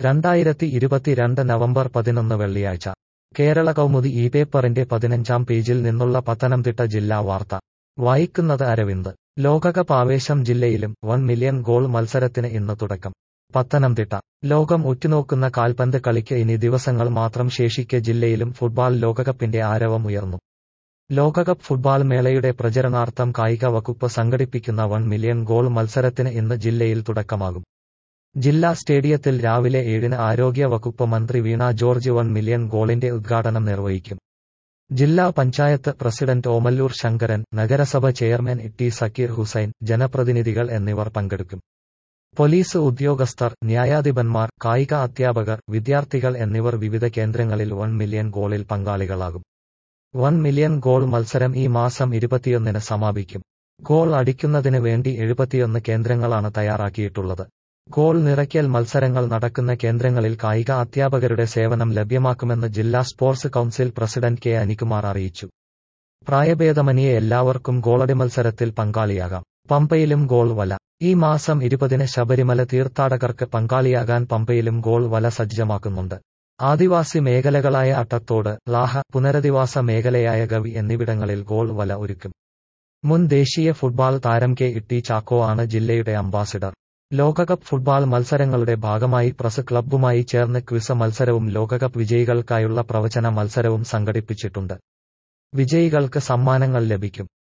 രണ്ടായിരത്തി ഇരുപത്തിരണ്ട് നവംബർ പതിനൊന്ന് വെള്ളിയാഴ്ച കേരള കൗമുദി ഈ പേപ്പറിന്റെ പതിനഞ്ചാം പേജിൽ നിന്നുള്ള പത്തനംതിട്ട ജില്ലാ വാർത്ത വായിക്കുന്നത് അരവിന്ദ് ലോകകപ്പ് ആവേശം ജില്ലയിലും വൺ മില്യൺ ഗോൾ മത്സരത്തിന് ഇന്ന് തുടക്കം പത്തനംതിട്ട ലോകം ഉറ്റുനോക്കുന്ന കാൽപന്ത് കളിക്ക് ഇനി ദിവസങ്ങൾ മാത്രം ശേഷിക്കെ ജില്ലയിലും ഫുട്ബോൾ ലോകകപ്പിന്റെ ആരവം ഉയർന്നു ലോകകപ്പ് ഫുട്ബോൾ മേളയുടെ പ്രചരണാർത്ഥം കായിക വകുപ്പ് സംഘടിപ്പിക്കുന്ന വൺ മില്യൺ ഗോൾ മത്സരത്തിന് ഇന്ന് ജില്ലയിൽ തുടക്കമാകും ജില്ലാ സ്റ്റേഡിയത്തിൽ രാവിലെ ഏഴിന് ആരോഗ്യ വകുപ്പ് മന്ത്രി വീണ ജോർജ് വൺ മില്യൺ ഗോളിന്റെ ഉദ്ഘാടനം നിർവഹിക്കും ജില്ലാ പഞ്ചായത്ത് പ്രസിഡന്റ് ഓമല്ലൂർ ശങ്കരൻ നഗരസഭ ചെയർമാൻ ടി സക്കീർ ഹുസൈൻ ജനപ്രതിനിധികൾ എന്നിവർ പങ്കെടുക്കും പോലീസ് ഉദ്യോഗസ്ഥർ ന്യായാധിപന്മാർ കായിക അധ്യാപകർ വിദ്യാർത്ഥികൾ എന്നിവർ വിവിധ കേന്ദ്രങ്ങളിൽ വൺ മില്യൺ ഗോളിൽ പങ്കാളികളാകും വൺ മില്യൺ ഗോൾ മത്സരം ഈ മാസം ഇരുപത്തിയൊന്നിന് സമാപിക്കും ഗോൾ അടിക്കുന്നതിന് വേണ്ടി എഴുപത്തിയൊന്ന് കേന്ദ്രങ്ങളാണ് തയ്യാറാക്കിയിട്ടുള്ളത് ഗോൾ നിറയ്ക്കൽ മത്സരങ്ങൾ നടക്കുന്ന കേന്ദ്രങ്ങളിൽ കായിക അധ്യാപകരുടെ സേവനം ലഭ്യമാക്കുമെന്ന് ജില്ലാ sports council president K Anikumar അറിയിച്ചു പ്രായഭേദമന്യേ എല്ലാവർക്കും ഗോളടി മത്സരത്തിൽ പങ്കാളിയാകാം പമ്പയിലും ഗോൾ വല ഈ മാസം ഇരുപതിന് ശബരിമല തീർത്ഥാടകർക്ക് പങ്കാളിയാകാൻ പമ്പയിലും ഗോൾ വല സജ്ജമാക്കുന്നുണ്ട് ആദിവാസി മേഖലകളായ അട്ടത്തോട് ലാഹ പുനരധിവാസ മേഖലയായ ഗവി എന്നിവിടങ്ങളിൽ ഗോൾ വല ഒരുക്കും മുൻ ദേശീയ ഫുട്ബോൾ താരം കെ ഇട്ടി ചാക്കോ ആണ് ജില്ലയുടെ അംബാസിഡർ ലോകകപ്പ് ഫുട്ബോൾ മത്സരങ്ങളുടെ ഭാഗമായി പ്രസ് ക്ലബ്ബുമായി ചേർന്ന് ക്വിസ് മത്സരവും ലോകകപ്പ് വിജയികൾക്കായുള്ള പ്രവചന മത്സരവും സംഘടിപ്പിച്ചിട്ടുണ്ട് വിജയികൾക്ക് സമ്മാനങ്ങൾ ലഭിക്കും